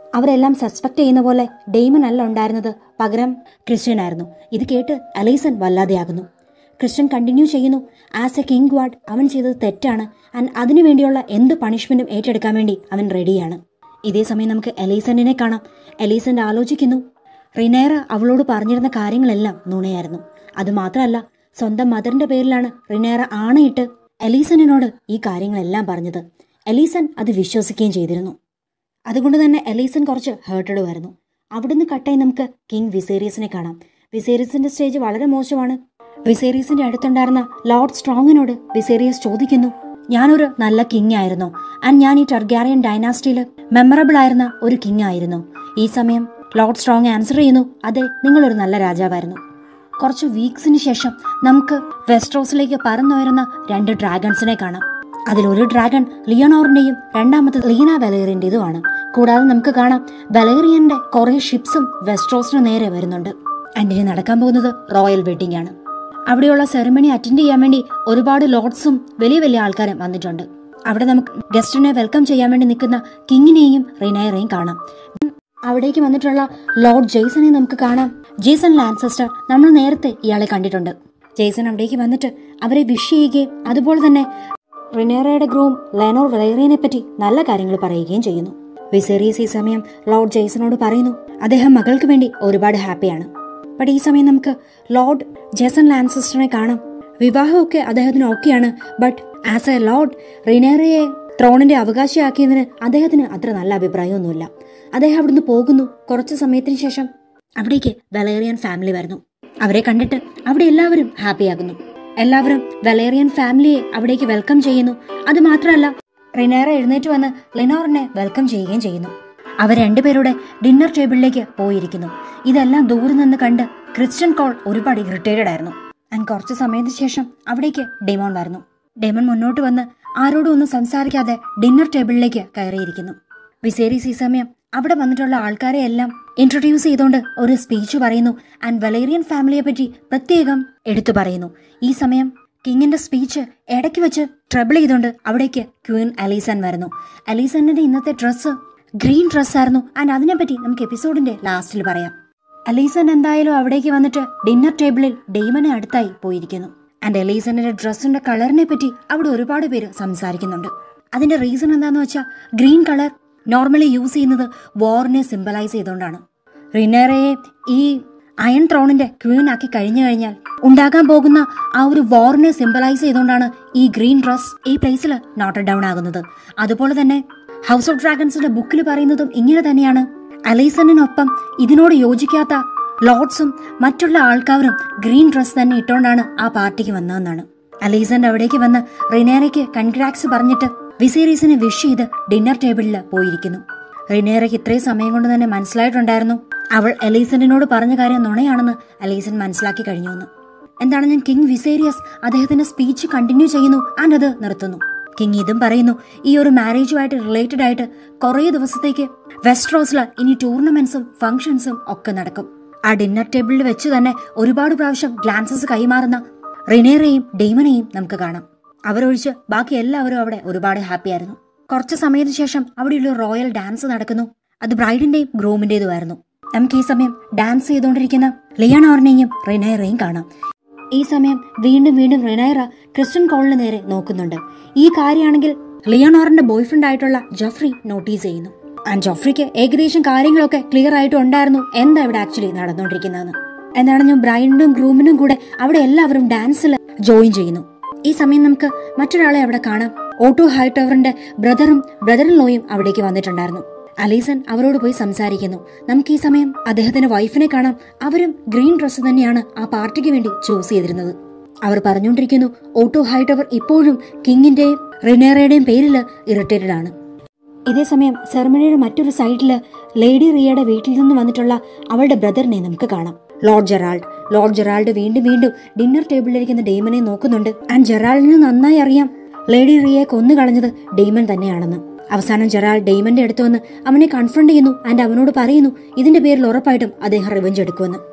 അവരെല്ലാം സസ്പെക്ട് ചെയ്യുന്ന പോലെ ഡെയ്മൻ അല്ല ഉണ്ടായിരുന്നത് പകരം ക്രിസ്ത്യൻ ആയിരുന്നു ഇത് കേട്ട് അലൈസൺ വല്ലാതെയാകുന്നു ക്രിസ്ത്യൻ കണ്ടിന്യൂ ചെയ്യുന്നു ആസ് എ കിങ് ഗാഡ് അവൻ ചെയ്തത് തെറ്റാണ് ആൻഡ് അതിനുവേണ്ടിയുള്ള എന്ത് പണിഷ്മെന്റും ഏറ്റെടുക്കാൻ വേണ്ടി അവൻ റെഡിയാണ് ഇതേ സമയം നമുക്ക് എലൈസന്റിനെ കാണാം എലൈസന്റ് ആലോചിക്കുന്നു റിനേറ അവളോട് പറഞ്ഞിരുന്ന കാര്യങ്ങളെല്ലാം നുണയായിരുന്നു അത് മാത്രമല്ല സ്വന്തം മദറിന്റെ പേരിലാണ് റിനേറ ആണയിട്ട് എലീസണിനോട് ഈ കാര്യങ്ങളെല്ലാം പറഞ്ഞത് എലീസൺ അത് വിശ്വസിക്കുകയും ചെയ്തിരുന്നു അതുകൊണ്ട് തന്നെ എലീസൺ കുറച്ച് ഹേർട്ടഡ് ആയിരുന്നു അവിടുന്ന് കട്ടായി നമുക്ക് കിങ് വിസേറിയസിനെ കാണാം വിസേറിയസിന്റെ സ്റ്റേജ് വളരെ മോശമാണ് വിസേറിയസിന്റെ അടുത്തുണ്ടായിരുന്ന ലോർഡ് സ്ട്രോങ്ങിനോട് വിസേറിയസ് ചോദിക്കുന്നു ഞാനൊരു നല്ല കിങ് ആയിരുന്നു ആൻഡ് ഞാൻ ഈ ടർഗാറിയൻ ഡൈനാസ്റ്റിയിൽ മെമ്മറബിൾ ആയിരുന്ന ഒരു കിങ് ആയിരുന്നു ഈ സമയം ലോർഡ് സ്ട്രോങ് ആൻസർ ചെയ്യുന്നു അതെ നിങ്ങളൊരു നല്ല രാജാവായിരുന്നു കുറച്ച് വീക്സിന് ശേഷം നമുക്ക് വെസ്ട്രോസിലേക്ക് പറന്നുയരുന്ന രണ്ട് ഡ്രാഗൺസിനെ കാണാം അതിലൊരു ഡ്രാഗൺ ലിയണോറിന്റെയും രണ്ടാമത്തെ ലീന വെലേറിയന്റേതുമാണ് കൂടാതെ നമുക്ക് കാണാം വെലേറിയന്റെ കുറെ ഷിപ്സും വെസ്ട്രോസിന് നേരെ വരുന്നുണ്ട് ആൻഡ് ഇനി നടക്കാൻ പോകുന്നത് റോയൽ വെഡിങ് ആണ് അവിടെയുള്ള സെറമണി അറ്റൻഡ് ചെയ്യാൻ വേണ്ടി ഒരുപാട് ലോർഡ്സും വലിയ വലിയ ആൾക്കാരും വന്നിട്ടുണ്ട് അവിടെ നമുക്ക് ഗസ്റ്റിനെ വെൽക്കം ചെയ്യാൻ വേണ്ടി നിൽക്കുന്ന കിങ്ങിനെയും റിനയറേയും കാണാം അവിടേക്ക് വന്നിട്ടുള്ള ലോർഡ് ജെയ്സനെ നമുക്ക് കാണാം ജെയ്സൺ ലാൻസസ്റ്റർ നമ്മൾ നേരത്തെ ഇയാളെ കണ്ടിട്ടുണ്ട് ജെയ്സൺ അവിടേക്ക് വന്നിട്ട് അവരെ വിഷ് ചെയ്യുകയും അതുപോലെ തന്നെ റിനേറയുടെ ഗ്രൂം ലെനോർ വലേറിയനെ പറ്റി നല്ല കാര്യങ്ങൾ പറയുകയും ചെയ്യുന്നു വിസേറിയസ് ഈ സമയം ലോർഡ് ജെയ്സണോട് പറയുന്നു അദ്ദേഹം മകൾക്ക് വേണ്ടി ഒരുപാട് ഹാപ്പിയാണ് ബട്ട് ഈ സമയം നമുക്ക് ലോർഡ് ജെസൺ ലാൻസസ്റ്ററിനെ കാണാം വിവാഹമൊക്കെ അദ്ദേഹത്തിന് ഓക്കെയാണ് ബട്ട് ആസ് എ ലോർഡ് റിനേറയെ ത്രോണിന്റെ അവകാശിയാക്കിയതിന് അദ്ദേഹത്തിന് അത്ര നല്ല അഭിപ്രായമൊന്നുമില്ല അദ്ദേഹം അവിടുന്ന് പോകുന്നു കുറച്ച് സമയത്തിന് ശേഷം അവിടേക്ക് വലേറിയൻ ഫാമിലി വരുന്നു അവരെ കണ്ടിട്ട് അവിടെ എല്ലാവരും ഹാപ്പിയാകുന്നു എല്ലാവരും വലേറിയൻ ഫാമിലിയെ അവിടേക്ക് വെൽക്കം ചെയ്യുന്നു അത് മാത്രമല്ല റിനേറ എഴുന്നേറ്റ് വന്ന് ലിനോറിനെ വെൽക്കം ചെയ്യുകയും ചെയ്യുന്നു അവർ രണ്ടുപേരുടെ ഡിന്നർ ടേബിളിലേക്ക് പോയിരിക്കുന്നു ഇതെല്ലാം ദൂരെ നിന്ന് കണ്ട് ക്രിസ്ത്യൻ കോൾ ഒരുപാട് ഇറിറ്റേറ്റഡ് ആയിരുന്നു ആൻഡ് കുറച്ച് സമയത്തിന് ശേഷം അവിടേക്ക് ഡെമോൺ വരുന്നു ഡെമൺ മുന്നോട്ട് വന്ന് ആരോടും ഒന്നും സംസാരിക്കാതെ ഡിന്നർ ടേബിളിലേക്ക് കയറിയിരിക്കുന്നു വിസേരീസ് ഈ സമയം അവിടെ വന്നിട്ടുള്ള ആൾക്കാരെ എല്ലാം ഇൻട്രൊഡ്യൂസ് ചെയ്തുകൊണ്ട് ഒരു സ്പീച്ച് പറയുന്നു ആൻഡ് വലേറിയൻ ഫാമിലിയെ പറ്റി പ്രത്യേകം എടുത്തു പറയുന്നു ഈ സമയം കിങ്ങിന്റെ സ്പീച്ച് ഇടയ്ക്ക് വെച്ച് ട്രബിൾ ചെയ്തുകൊണ്ട് അവിടേക്ക് ക്വീൻ അലീസൺ വരുന്നു അലീസണിന്റെ ഇന്നത്തെ ഡ്രസ്സ് ഗ്രീൻ ഡ്രസ്സായിരുന്നു ആൻഡ് അതിനെപ്പറ്റി നമുക്ക് എപ്പിസോഡിന്റെ ലാസ്റ്റിൽ പറയാം അലീസൺ എന്തായാലും അവിടേക്ക് വന്നിട്ട് ഡിന്നർ ടേബിളിൽ ഡെയ്മനെ അടുത്തായി പോയിരിക്കുന്നു ആൻഡ് എലീസണിന്റെ ഡ്രസ്സിന്റെ കളറിനെ പറ്റി അവിടെ ഒരുപാട് പേര് സംസാരിക്കുന്നുണ്ട് അതിന്റെ റീസൺ എന്താന്ന് വെച്ചാൽ ഗ്രീൻ കളർ നോർമലി യൂസ് ചെയ്യുന്നത് വാറിനെ സിംബലൈസ് ചെയ്തുകൊണ്ടാണ് റിനേറയെ ഈ അയൺ ത്രോണിന്റെ ക്വീൻ ആക്കി കഴിഞ്ഞു കഴിഞ്ഞാൽ ഉണ്ടാകാൻ പോകുന്ന ആ ഒരു വാറിനെ സിംബലൈസ് ചെയ്തുകൊണ്ടാണ് ഈ ഗ്രീൻ ഡ്രസ് ഈ പ്ലേസിൽ നോട്ടഡ് ഡൗൺ ആകുന്നത് അതുപോലെ തന്നെ ഹൗസ് ഓഫ് ഡ്രാഗൺസിന്റെ ബുക്കിൽ പറയുന്നതും ഇങ്ങനെ തന്നെയാണ് അലൈസണിനൊപ്പം ഇതിനോട് യോജിക്കാത്ത ലോർഡ്സും മറ്റുള്ള ആൾക്കാരും ഗ്രീൻ ഡ്രസ് തന്നെ ഇട്ടുകൊണ്ടാണ് ആ പാർട്ടിക്ക് വന്നതെന്നാണ് അലീസന്റെ അവിടേക്ക് വന്ന് റിനേറയ്ക്ക് കൺഗ്രാക്സ് പറഞ്ഞിട്ട് വിസീരീസിനെ വിഷ് ചെയ്ത് ഡിന്നർ ടേബിളിൽ പോയിരിക്കുന്നു റിനേറയ്ക്ക് ഇത്രയും സമയം കൊണ്ട് തന്നെ മനസ്സിലായിട്ടുണ്ടായിരുന്നു അവൾ അലീസന്റിനോട് പറഞ്ഞ കാര്യം നുണയാണെന്ന് അലീസൻ മനസ്സിലാക്കി കഴിഞ്ഞുവെന്ന് എന്താണ് ഞാൻ കിങ് വിസേരിയസ് അദ്ദേഹത്തിന്റെ സ്പീച്ച് കണ്ടിന്യൂ ചെയ്യുന്നു ആൻഡ് അത് നിർത്തുന്നു കിങ് ഇതും പറയുന്നു ഈ ഒരു മാരേജുമായിട്ട് റിലേറ്റഡ് ആയിട്ട് കുറേ ദിവസത്തേക്ക് വെസ്റ്റ് റോസിൽ ഇനി ടൂർണമെന്റ്സും ഫംഗ്ഷൻസും ഒക്കെ നടക്കും ആ ഡിന്നർ ടേബിളിൽ വെച്ച് തന്നെ ഒരുപാട് പ്രാവശ്യം ഗ്ലാൻസസ് കൈമാറുന്ന റിനേറയും ഡെയ്മനെയും നമുക്ക് കാണാം അവരൊഴിച്ച് ബാക്കി എല്ലാവരും അവിടെ ഒരുപാട് ഹാപ്പി ആയിരുന്നു കുറച്ച് സമയത്തിന് ശേഷം അവിടെയുള്ള റോയൽ ഡാൻസ് നടക്കുന്നു അത് ബ്രൈഡിന്റെയും ഗ്രൂമിന്റേതുമായിരുന്നു നമുക്ക് ഈ സമയം ഡാൻസ് ചെയ്തുകൊണ്ടിരിക്കുന്ന ലിയണോറിനെയും റിനേറയും കാണാം ഈ സമയം വീണ്ടും വീണ്ടും റിനൈറ ക്രിസ്ത്യൻ കോളിന് നേരെ നോക്കുന്നുണ്ട് ഈ കാര്യമാണെങ്കിൽ ലിയണോറിന്റെ ബോയ്ഫ്രണ്ട് ആയിട്ടുള്ള ജഫ്രി നോട്ടീസ് ചെയ്യുന്നു ആൻഡ് ജോഫ്രിക്ക് ഏകദേശം കാര്യങ്ങളൊക്കെ ക്ലിയർ ആയിട്ട് ഉണ്ടായിരുന്നു എന്താ ഇവിടെ ആക്ച്വലി നടന്നുകൊണ്ടിരിക്കുന്നതെന്ന് എന്താണെന്നും ബ്രൈഡിനും ഗ്രൂമിനും കൂടെ അവിടെ എല്ലാവരും ഡാൻസിൽ ജോയിൻ ചെയ്യുന്നു ഈ സമയം നമുക്ക് മറ്റൊരാളെ അവിടെ കാണാം ഓട്ടോ ഹൈടവറിന്റെ ബ്രദറും ബ്രദർ ലോയും അവിടേക്ക് വന്നിട്ടുണ്ടായിരുന്നു അലീസൺ അവരോട് പോയി സംസാരിക്കുന്നു നമുക്ക് ഈ സമയം അദ്ദേഹത്തിന്റെ വൈഫിനെ കാണാം അവരും ഗ്രീൻ ഡ്രസ്സ് തന്നെയാണ് ആ പാർട്ടിക്ക് വേണ്ടി ചൂസ് ചെയ്തിരുന്നത് അവർ പറഞ്ഞുകൊണ്ടിരിക്കുന്നു ഓട്ടോ ഹൈടവർ ഇപ്പോഴും കിങ്ങിന്റെയും റിനേറയുടെയും പേരിൽ ഇറിറ്റേറ്റഡ് ആണ് ഇതേ സമയം സെറമണിയുടെ മറ്റൊരു സൈഡില് ലേഡി റിയയുടെ വീട്ടിൽ നിന്ന് വന്നിട്ടുള്ള അവളുടെ ബ്രദറിനെ നമുക്ക് കാണാം ലോർഡ് ജെറാൾഡ് ലോർഡ് ജെറാൾഡ് വീണ്ടും വീണ്ടും ഡിന്നർ ടേബിളിലിരിക്കുന്ന ഡെയ്മനെ നോക്കുന്നുണ്ട് ആൻഡ് ജെറാൾഡിന് നന്നായി അറിയാം ലേഡി റിയയെ കൊന്നു കളഞ്ഞത് ഡെയ്മൻ തന്നെയാണെന്ന് അവസാനം ജെറാൾ ഡെയ്മന്റെ അടുത്ത് വന്ന് അവനെ കൺഫ്രണ്ട് ചെയ്യുന്നു ആൻഡ് അവനോട് പറയുന്നു ഇതിന്റെ പേരിൽ ഉറപ്പായിട്ടും അദ്ദേഹം റിവഞ്ച് എടുക്കുമെന്ന്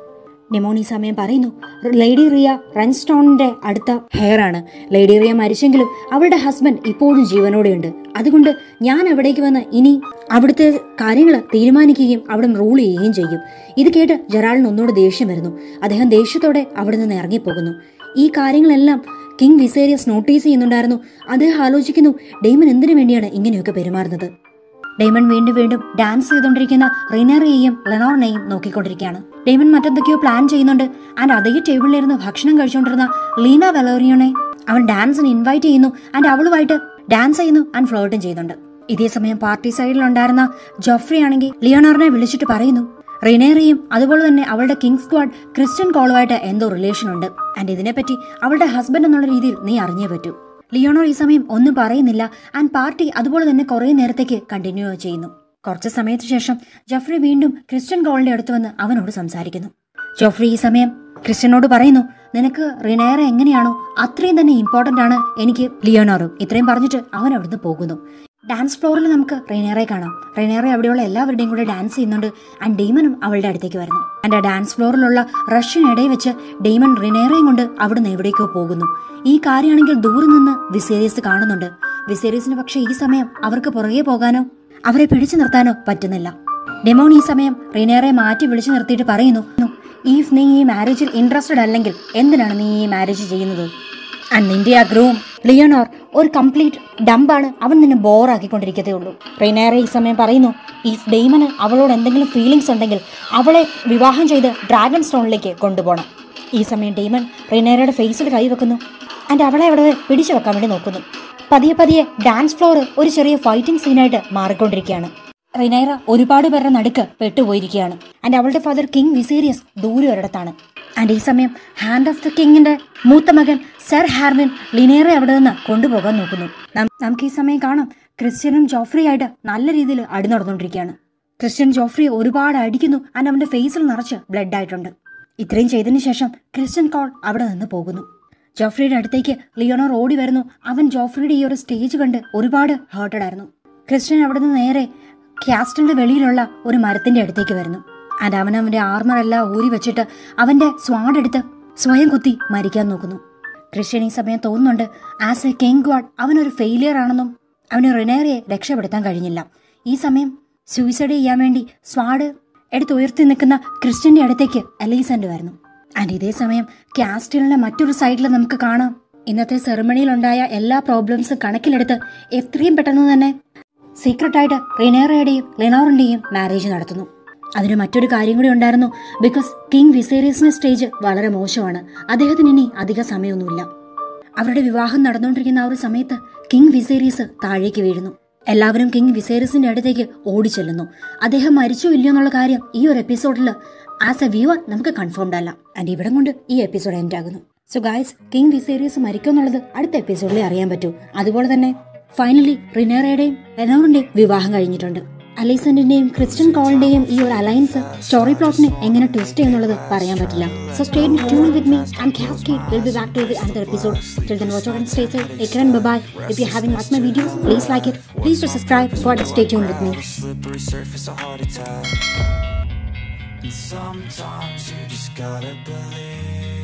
ഡെമോൺ ഈ സമയം പറയുന്നു ലേഡി റിയ റൺസ്റ്റോണിന്റെ അടുത്ത ഹെയർ ആണ് ലേഡി റിയ മരിച്ചെങ്കിലും അവളുടെ ഹസ്ബൻഡ് ഇപ്പോഴും ജീവനോടെയുണ്ട് അതുകൊണ്ട് ഞാൻ അവിടേക്ക് വന്ന് ഇനി അവിടുത്തെ കാര്യങ്ങൾ തീരുമാനിക്കുകയും അവിടെ റൂൾ ചെയ്യുകയും ചെയ്യും ഇത് കേട്ട് ജെറാളിന് ഒന്നുകൂടെ ദേഷ്യം വരുന്നു അദ്ദേഹം ദേഷ്യത്തോടെ അവിടെ നിന്ന് ഇറങ്ങിപ്പോകുന്നു ഈ കാര്യങ്ങളെല്ലാം കിങ് വിസേരിയസ് നോട്ടീസ് ചെയ്യുന്നുണ്ടായിരുന്നു അദ്ദേഹം ആലോചിക്കുന്നു ഡെയ്മൻ എന്തിനു വേണ്ടിയാണ് ഇങ്ങനെയൊക്കെ പെരുമാറുന്നത് ഡെയ്മൺ വീണ്ടും വീണ്ടും ഡാൻസ് ചെയ്തുകൊണ്ടിരിക്കുന്ന റിനറിയെയും ലെനോറിനെയും നോക്കിക്കൊണ്ടിരിക്കുകയാണ് ഡെയ്മൺ മറ്റെന്തൊക്കെയോ പ്ലാൻ ചെയ്യുന്നുണ്ട് ആൻഡ് അതേ ടേബിളിലിരുന്ന് ഭക്ഷണം കഴിച്ചുകൊണ്ടിരുന്ന ലീന വെലോറിയോനെ അവൻ ഡാൻസിന് ഇൻവൈറ്റ് ചെയ്യുന്നു ആൻഡ് അവളുമായിട്ട് ഡാൻസ് ചെയ്യുന്നു ആൻഡ് ഫ്ലോട്ടും ചെയ്യുന്നുണ്ട് ഇതേ സമയം പാർട്ടി സൈഡിലുണ്ടായിരുന്ന ജോഫ്രി ആണെങ്കിൽ ലിയോണോറിനെ വിളിച്ചിട്ട് പറയുന്നു റിനേറിയും അതുപോലെ തന്നെ അവളുടെ കിങ് സ്ക്വാഡ് ക്രിസ്ത്യൻ കോളുമായിട്ട് എന്തോ റിലേഷൻ ഉണ്ട് ആൻഡ് ഇതിനെപ്പറ്റി അവളുടെ ഹസ്ബൻഡ് എന്നുള്ള രീതിയിൽ നീ അറിഞ്ഞേ പറ്റൂ ലിയോണോർ ഈ സമയം ഒന്നും പറയുന്നില്ല ആൻഡ് പാർട്ടി അതുപോലെ തന്നെ കുറെ നേരത്തേക്ക് കണ്ടിന്യൂ ചെയ്യുന്നു കുറച്ച് സമയത്തിന് ശേഷം ജോഫ്രി വീണ്ടും ക്രിസ്ത്യൻ കോളിന്റെ അടുത്ത് വന്ന് അവനോട് സംസാരിക്കുന്നു ജോഫ്രി ഈ സമയം ക്രിസ്ത്യനോട് പറയുന്നു നിനക്ക് റിനേറെ എങ്ങനെയാണോ അത്രയും തന്നെ ഇമ്പോർട്ടന്റ് ആണ് എനിക്ക് ലിയോണോറും ഇത്രയും പറഞ്ഞിട്ട് അവൻ അവിടുന്ന് പോകുന്നു ഡാൻസ് ഫ്ലോറിൽ നമുക്ക് റെനേറെ കാണാം റെനേറെ അവിടെയുള്ള എല്ലാവരുടെയും കൂടെ ഡാൻസ് ചെയ്യുന്നുണ്ട് ആൻഡ് ഡെയ്മനും അവളുടെ അടുത്തേക്ക് വരുന്നു ആൻഡ് ആ ഡാൻസ് ഫ്ലോറിലുള്ള റഷ്യനിടയിൽ വെച്ച് ഡെയ്മൺ റിനേറയും കൊണ്ട് അവിടുന്ന് എവിടേക്കോ പോകുന്നു ഈ കാര്യമാണെങ്കിൽ ദൂരെ നിന്ന് വിസേരിയസ് കാണുന്നുണ്ട് വിസേരിയസിന് പക്ഷേ ഈ സമയം അവർക്ക് പുറകെ പോകാനോ അവരെ പിടിച്ചു നിർത്താനോ പറ്റുന്നില്ല ഡെമോൺ ഈ സമയം റിനേറെ മാറ്റി വിളിച്ചു നിർത്തിയിട്ട് പറയുന്നു ഈഫ് നീ ഈ മാരേജിൽ ഇൻട്രസ്റ്റഡ് അല്ലെങ്കിൽ എന്തിനാണ് നീ ഈ മാരേജ് ചെയ്യുന്നത് ആൻഡ് നിന്റെ ആ ഗ്രൂം ലിയോണോർ ഒരു കംപ്ലീറ്റ് ഡംപാണ് അവൻ നിന്നെ ബോറാക്കിക്കൊണ്ടിരിക്കത്തേ ഉള്ളൂ റെയ്നേറെ ഈ സമയം പറയുന്നു ഇഫ് ഡെയ്മന് അവളോട് എന്തെങ്കിലും ഫീലിങ്സ് ഉണ്ടെങ്കിൽ അവളെ വിവാഹം ചെയ്ത് ഡ്രാഗൺ സ്റ്റോണിലേക്ക് കൊണ്ടുപോകണം ഈ സമയം ഡെയ്മൺ റെയ്നേറയുടെ ഫേസിൽ കൈവെക്കുന്നു ആൻഡ് അവളെ അവിടെ പിടിച്ചു വെക്കാൻ വേണ്ടി നോക്കുന്നു പതിയെ പതിയെ ഡാൻസ് ഫ്ലോർ ഒരു ചെറിയ ഫൈറ്റിംഗ് സീനായിട്ട് മാറിക്കൊണ്ടിരിക്കുകയാണ് റിനൈറ ഒരുപാട് പേരുടെ നടുക്ക് പെട്ടുപോയിരിക്കുകയാണ് ആൻഡ് അവളുടെ ഫാദർ കിങ് വിസേരിയസ് ദൂരെ ഒരിടത്താണ് ആൻഡ് ഈ സമയം ഹാൻഡ് ഓഫ് ദ കിങ്ങിന്റെ മൂത്ത മകൻ സർ ഹാർവിൻ ലിനേറെ അവിടെ നിന്ന് കൊണ്ടുപോകാൻ നോക്കുന്നു നം- നമുക്ക് ഈ സമയം കാണാം ക്രിസ്ത്യനും ജോഫ്രി ആയിട്ട് നല്ല രീതിയിൽ അടി നടന്നുകൊണ്ടിരിക്കുകയാണ് ക്രിസ്ത്യൻ ജോഫ്രി ഒരുപാട് അടിക്കുന്നു ആൻഡ് അവന്റെ ഫേസിൽ നിറച്ച് ബ്ലഡ് ആയിട്ടുണ്ട് ഇത്രയും ചെയ്തതിനു ശേഷം ക്രിസ്ത്യൻ കോൾ അവിടെ നിന്ന് പോകുന്നു ജോഫ്രിയുടെ അടുത്തേക്ക് ലിയോണോർ ഓടി വരുന്നു അവൻ ജോഫ്രിയുടെ ഈ ഒരു സ്റ്റേജ് കണ്ട് ഒരുപാട് ഹേർട്ടഡ് ആയിരുന്നു ക്രിസ്ത്യൻ അവിടെ നിന്ന് നേരെ ക്യാസ്റ്റലിന്റെ വെളിയിലുള്ള ഒരു മരത്തിന്റെ അടുത്തേക്ക് വരുന്നു ആൻഡ് അവൻ അവന്റെ ആർമർ എല്ലാം ഊരി വെച്ചിട്ട് അവന്റെ സ്വാഡ് എടുത്ത് സ്വയം കുത്തി മരിക്കാൻ നോക്കുന്നു ക്രിസ്ത്യൻ ഈ സമയം തോന്നുന്നുണ്ട് ആസ് എ കിങ് ഗോഡ് അവനൊരു ഫെയിലിയർ ആണെന്നും അവന് റിനേറിയെ രക്ഷപ്പെടുത്താൻ കഴിഞ്ഞില്ല ഈ സമയം സൂയിസൈഡ് ചെയ്യാൻ വേണ്ടി സ്വാഡ് എടുത്തുയർത്തി നിൽക്കുന്ന ക്രിസ്ത്യന്റെ അടുത്തേക്ക് എലീസന്റ് വരുന്നു ആൻഡ് ഇതേ സമയം കാസ്റ്റലിന്റെ മറ്റൊരു സൈഡിൽ നമുക്ക് കാണാം ഇന്നത്തെ സെറമണിയിലുണ്ടായ എല്ലാ പ്രോബ്ലംസും കണക്കിലെടുത്ത് എത്രയും പെട്ടെന്ന് തന്നെ സീക്രട്ടായിട്ട് റിനേറയുടെയും ലെനോറിന്റെയും മാരേജ് നടത്തുന്നു അതിന് മറ്റൊരു കാര്യം കൂടി ഉണ്ടായിരുന്നു ബിക്കോസ് കിങ് വിസേരിയസിന്റെ സ്റ്റേജ് വളരെ മോശമാണ് അദ്ദേഹത്തിന് ഇനി അധിക സമയമൊന്നുമില്ല അവരുടെ വിവാഹം നടന്നുകൊണ്ടിരിക്കുന്ന ആ ഒരു സമയത്ത് കിങ് വിസേരിയസ് താഴേക്ക് വീഴുന്നു എല്ലാവരും കിങ് വിസേരിയസിന്റെ അടുത്തേക്ക് ഓടിച്ചെല്ലുന്നു അദ്ദേഹം മരിച്ചോ ഇല്ലയോ എന്നുള്ള കാര്യം ഈ ഒരു എപ്പിസോഡിൽ ആസ് എ വ്യൂവർ നമുക്ക് കൺഫേംഡ് അല്ല ആൻഡ് ഇവിടം കൊണ്ട് ഈ എപ്പിസോഡ് എൻഡ് ആകുന്നു സോ ഗായ്സ് കിങ് വിസേരിയസ് മരിക്കും എന്നുള്ളത് അടുത്ത എപ്പിസോഡിലേ അറിയാൻ പറ്റൂ അതുപോലെ തന്നെ ഫൈനലി റിനേറയുടെയും എനോറിന്റെയും വിവാഹം കഴിഞ്ഞിട്ടുണ്ട് അലൈസന്റിന്റെയും ക്രിസ്ത്യൻ കോളിന്റെയും ഈ ഒരു അലയൻസ് സ്റ്റോറി പ്ലോട്ടിനെ എങ്ങനെ ട്വിസ്റ്റ് ചെയ്യുന്നുള്ളത് പറയാൻ പറ്റില്ല so stay tune with me and Cascade will be back to the another episode till then watch and stay safe take care and bye if you having like my videos please like it please to subscribe for stay tune with me slippery surface, a heart attack. And sometimes you just gotta believe.